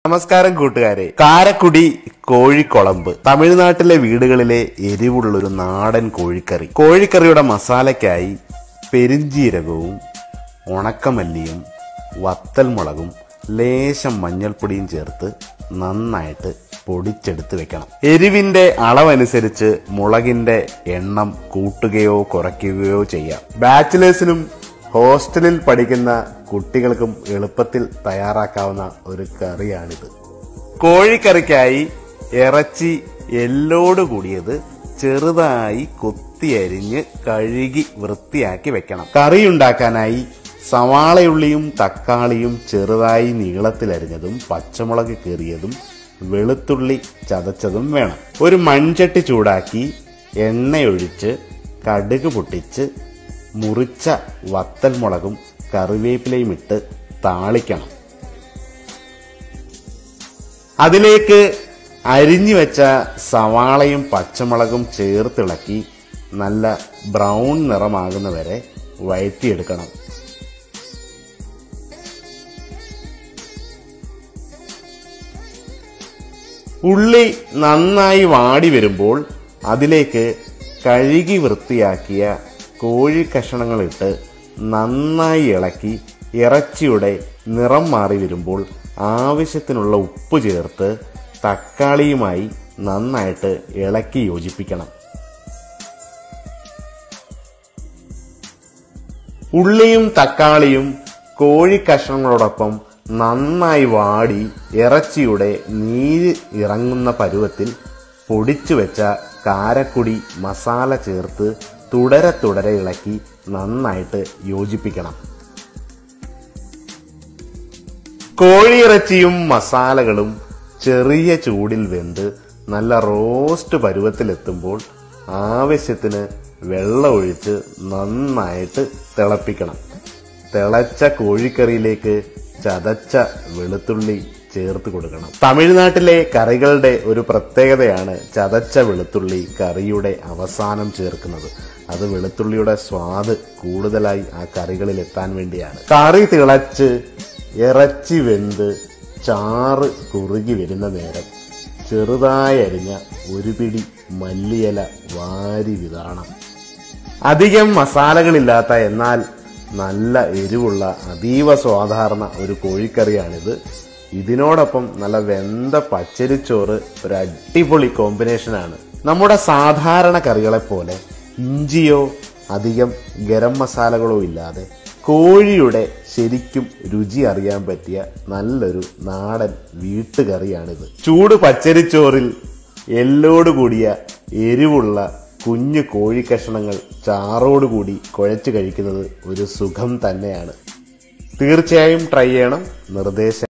നമസ്കാരം കൂട്ടുകാരെ കാരക്കുടി കോഴിക്കുളമ്പ് തമിഴ്നാട്ടിലെ വീടുകളിലെ എരിവുള്ളൊരു നാടൻ കോഴിക്കറി കോഴിക്കറിയുടെ മസാലയ്ക്കായി പെരിഞ്ജീരകവും ഉണക്കമല്ലിയും വത്തൽമുളകും ലേശം മഞ്ഞൾപ്പൊടിയും ചേർത്ത് നന്നായിട്ട് പൊടിച്ചെടുത്ത് വെക്കണം എരിവിന്റെ അളവനുസരിച്ച് മുളകിന്റെ എണ്ണം കൂട്ടുകയോ കുറയ്ക്കുകയോ ചെയ്യാം ബാച്ചിലേഴ്സിനും ഹോസ്റ്റലിൽ പഠിക്കുന്ന കുട്ടികൾക്കും എളുപ്പത്തിൽ തയ്യാറാക്കാവുന്ന ഒരു കറിയാണിത് കോഴിക്കറിക്കായി ഇറച്ചി എല്ലോട് കൂടിയത് ചെറുതായി കൊത്തിയരിഞ്ഞ് കഴുകി വൃത്തിയാക്കി വെക്കണം കറി ഉണ്ടാക്കാനായി സവാളയുള്ളിയും തക്കാളിയും ചെറുതായി നീളത്തിലരിഞ്ഞതും പച്ചമുളക് കീറിയതും വെളുത്തുള്ളി ചതച്ചതും വേണം ഒരു മൺചട്ടി ചൂടാക്കി എണ്ണയൊഴിച്ച് കടുക് പൊട്ടിച്ച് മുറിച്ച വത്തൽമുളകും കറിവേപ്പിലയും ഇട്ട് താളിക്കണം അതിലേക്ക് അരിഞ്ഞു വെച്ച സവാളയും പച്ചമുളകും ചേർത്തിളക്കി നല്ല ബ്രൗൺ നിറമാകുന്നവരെ വഴറ്റിയെടുക്കണം ഉള്ളി നന്നായി വാടി വരുമ്പോൾ അതിലേക്ക് കഴുകി വൃത്തിയാക്കിയ കോഴി കഷണങ്ങളിട്ട് നന്നായി ഇളക്കി ഇറച്ചിയുടെ നിറം മാറി വരുമ്പോൾ ആവശ്യത്തിനുള്ള ഉപ്പ് ചേർത്ത് തക്കാളിയുമായി നന്നായിട്ട് ഇളക്കി യോജിപ്പിക്കണം ഉള്ളിയും തക്കാളിയും കോഴി കഷ്ണങ്ങളോടൊപ്പം നന്നായി വാടി ഇറച്ചിയുടെ നീര് ഇറങ്ങുന്ന പരുവത്തിൽ പൊടിച്ചു വെച്ച കാരക്കുടി മസാല ചേർത്ത് തുടരെ തുടരെ ഇളക്കി നന്നായിട്ട് യോജിപ്പിക്കണം കോഴിയിറച്ചിയും മസാലകളും ചെറിയ ചൂടിൽ വെന്ത് നല്ല റോസ്റ്റ് പരുവത്തിലെത്തുമ്പോൾ ആവശ്യത്തിന് വെള്ളം ഒഴിച്ച് നന്നായിട്ട് തിളപ്പിക്കണം തിളച്ച കോഴിക്കറിയിലേക്ക് ചതച്ച വെളുത്തുള്ളി ചേർത്ത് കൊടുക്കണം തമിഴ്നാട്ടിലെ കറികളുടെ ഒരു പ്രത്യേകതയാണ് ചതച്ച വെളുത്തുള്ളി കറിയുടെ അവസാനം ചേർക്കുന്നത് അത് വെളുത്തുള്ളിയുടെ സ്വാദ് കൂടുതലായി ആ കറികളിൽ എത്താൻ വേണ്ടിയാണ് കറി തിളച്ച് ഇറച്ചി വെന്ത് ചാറ് കുറുകി വരുന്ന നേരം ചെറുതായി അരിഞ്ഞ ഒരു പിടി മല്ലിയില വാരി വിതറണം അധികം മസാലകളില്ലാത്ത എന്നാൽ നല്ല എരിവുള്ള അതീവ സ്വാധാരണ ഒരു കോഴിക്കറിയാണിത് ഇതിനോടൊപ്പം നല്ല വെന്ത പച്ചരിച്ചോറ് ഒരു അടിപൊളി കോമ്പിനേഷനാണ് നമ്മുടെ സാധാരണ കറികളെ പോലെ ഇഞ്ചിയോ അധികം ഗരം മസാലകളോ ഇല്ലാതെ കോഴിയുടെ ശരിക്കും രുചി അറിയാൻ പറ്റിയ നല്ലൊരു നാടൻ വീട്ടുകറിയാണിത് ചൂട് പച്ചരിച്ചോറിൽ എല്ലോട് കൂടിയ എരിവുള്ള കുഞ്ഞു കോഴിക്കഷണങ്ങൾ ചാറോടുകൂടി കുഴച്ച് കഴിക്കുന്നത് ഒരു സുഖം തന്നെയാണ് തീർച്ചയായും ട്രൈ ചെയ്യണം നിർദ്ദേശം